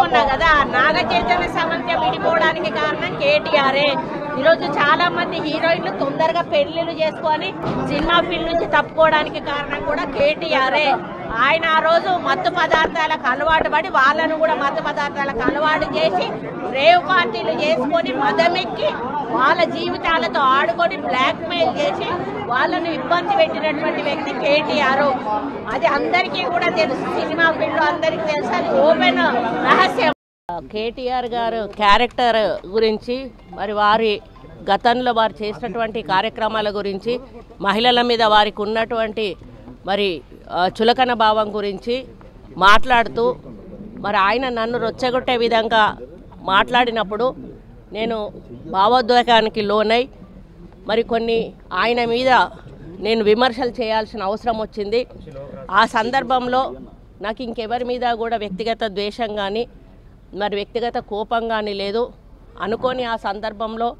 ఉన్నా కదా నాగ చైతన్య సమంత విడిపోవడానికి కారణం కేటీఆరే ఈరోజు చాలా మంది హీరోయిన్లు తొందరగా పెళ్లిళ్ళు చేసుకొని సినిమా ఫీల్డ్ నుంచి తప్పుకోవడానికి కారణం కూడా కేటీఆరే ఆయన ఆ రోజు మత్తు పదార్థాలకు అలవాటు పడి వాళ్ళను కూడా మత్తు పదార్థాలకు అలవాటు చేసి రేవ్ పార్టీలు చేసుకొని మదమెక్కి వాళ్ళ జీవితాలతో ఆడుకొని బ్లాక్ మెయిల్ చేసి వాళ్ళను ఇబ్బంది పెట్టినటువంటి వ్యక్తి కేటీఆర్ అది అందరికీ కూడా తెలుసు సినిమా ఫీల్డ్ అందరికీ తెలుసు అది ఓపెన్ రహస్యం కేటీఆర్ గారు క్యారెక్టర్ గురించి మరి వారి గతంలో వారు చేసినటువంటి కార్యక్రమాల గురించి మహిళల మీద వారికి ఉన్నటువంటి మరి ఆ, చులకన భావం గురించి మాట్లాడుతూ మరి ఆయన నన్ను రొచ్చగొట్టే విధంగా మాట్లాడినప్పుడు నేను భావోద్వేగానికి లోనై మరి కొన్ని ఆయన మీద నేను విమర్శలు చేయాల్సిన అవసరం వచ్చింది ఆ సందర్భంలో నాకు ఇంకెవరి మీద కూడా వ్యక్తిగత ద్వేషం కానీ మరి వ్యక్తిగత కోపం కానీ లేదు అనుకోని ఆ సందర్భంలో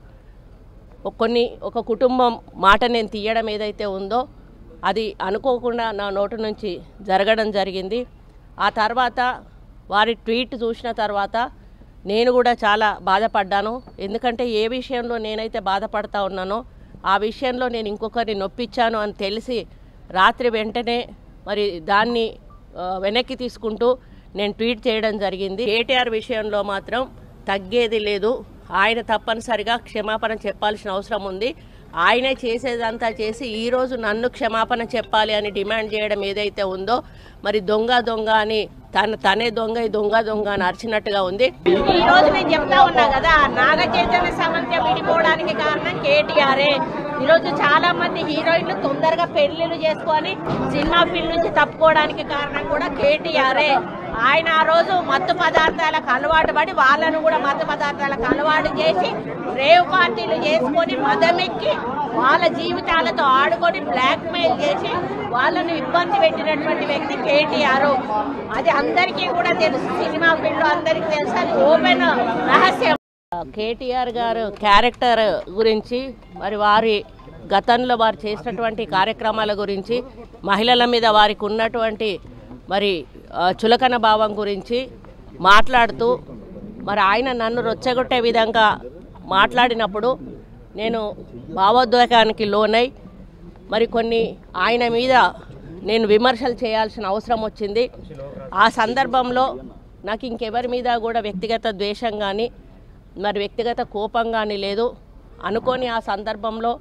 ఒక కొన్ని ఒక కుటుంబం మాట నేను తీయడం ఏదైతే ఉందో అది అనుకోకుండా నా నోటి నుంచి జరగడం జరిగింది ఆ తర్వాత వారి ట్వీట్ చూసిన తర్వాత నేను కూడా చాలా బాధపడ్డాను ఎందుకంటే ఏ విషయంలో నేనైతే బాధపడతా ఉన్నానో ఆ విషయంలో నేను ఇంకొకరిని నొప్పించాను అని తెలిసి రాత్రి వెంటనే మరి దాన్ని ఆ, వెనక్కి తీసుకుంటూ నేను ట్వీట్ చేయడం జరిగింది కేటీఆర్ విషయంలో మాత్రం తగ్గేది లేదు ఆయన తప్పనిసరిగా క్షమాపణ చెప్పాల్సిన అవసరం ఉంది ఆయనే చేసేదంతా చేసి ఈరోజు నన్ను క్షమాపణ చెప్పాలి అని డిమాండ్ చేయడం ఏదైతే ఉందో మరి దొంగ దొంగ అని తన తనే దొంగ ఈ దొంగ దొంగ అని అరిచినట్టుగా ఉంది ఈ రోజు నేను చెప్తా ఉన్నా కదా నాగ చైతన్య సమంత విడిపోవడానికి కారణం కేటీఆరే ఈరోజు చాలా మంది హీరోయిన్లు తొందరగా పెళ్లిళ్ళు చేసుకొని సినిమా ఫీల్డ్ నుంచి తప్పుకోవడానికి కారణం కూడా కేటీఆరే ఆయన ఆ రోజు మత్తు పదార్థాలకు అలవాటు పడి వాళ్ళను కూడా మత్తు పదార్థాలకు అలవాటు చేసి రేవ్ పార్టీలు చేసుకొని మదమెక్కి వాళ్ళ జీవితాలతో ఆడుకొని బ్లాక్ మెయిల్ చేసి వాళ్ళను ఇబ్బంది పెట్టినటువంటి వ్యక్తి కేటీఆర్ అది అందరికీ కూడా తెలుసు సినిమా ఫీల్డ్ అందరికీ తెలుసు అది ఓపెన్ రహస్యం కేటీఆర్ గారు క్యారెక్టర్ గురించి మరి వారి గతంలో వారు చేసినటువంటి కార్యక్రమాల గురించి మహిళల మీద వారికి ఉన్నటువంటి మరి ఆ, చులకన భావం గురించి మాట్లాడుతూ మరి ఆయన నన్ను రొచ్చగొట్టే విధంగా మాట్లాడినప్పుడు నేను భావోద్వేగానికి లోనై మరి కొన్ని ఆయన మీద నేను విమర్శలు చేయాల్సిన అవసరం వచ్చింది ఆ సందర్భంలో నాకు ఇంకెవరి మీద కూడా వ్యక్తిగత ద్వేషం కానీ మరి వ్యక్తిగత కోపం కానీ లేదు అనుకోని ఆ సందర్భంలో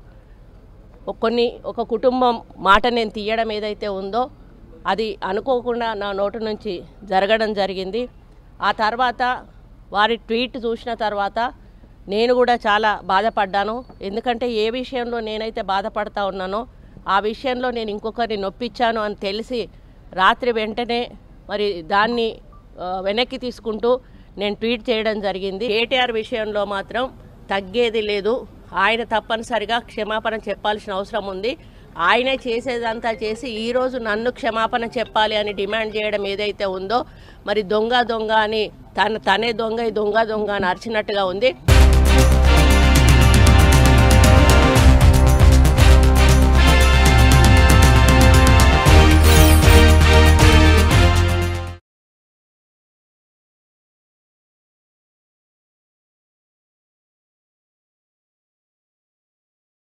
ఒక కొన్ని ఒక కుటుంబం మాట నేను తీయడం ఏదైతే ఉందో అది అనుకోకుండా నా నోటి నుంచి జరగడం జరిగింది ఆ తర్వాత వారి ట్వీట్ చూసిన తర్వాత నేను కూడా చాలా బాధపడ్డాను ఎందుకంటే ఏ విషయంలో నేనైతే బాధపడతా ఉన్నానో ఆ విషయంలో నేను ఇంకొకరిని నొప్పించాను అని తెలిసి రాత్రి వెంటనే మరి దాన్ని ఆ, వెనక్కి తీసుకుంటూ నేను ట్వీట్ చేయడం జరిగింది కేటీఆర్ విషయంలో మాత్రం తగ్గేది లేదు ఆయన తప్పనిసరిగా క్షమాపణ చెప్పాల్సిన అవసరం ఉంది ఆయనే చేసేదంతా చేసి ఈరోజు నన్ను క్షమాపణ చెప్పాలి అని డిమాండ్ చేయడం ఏదైతే ఉందో మరి దొంగ దొంగ అని తన తనే దొంగ ఈ దొంగ దొంగ అని అరిచినట్టుగా ఉంది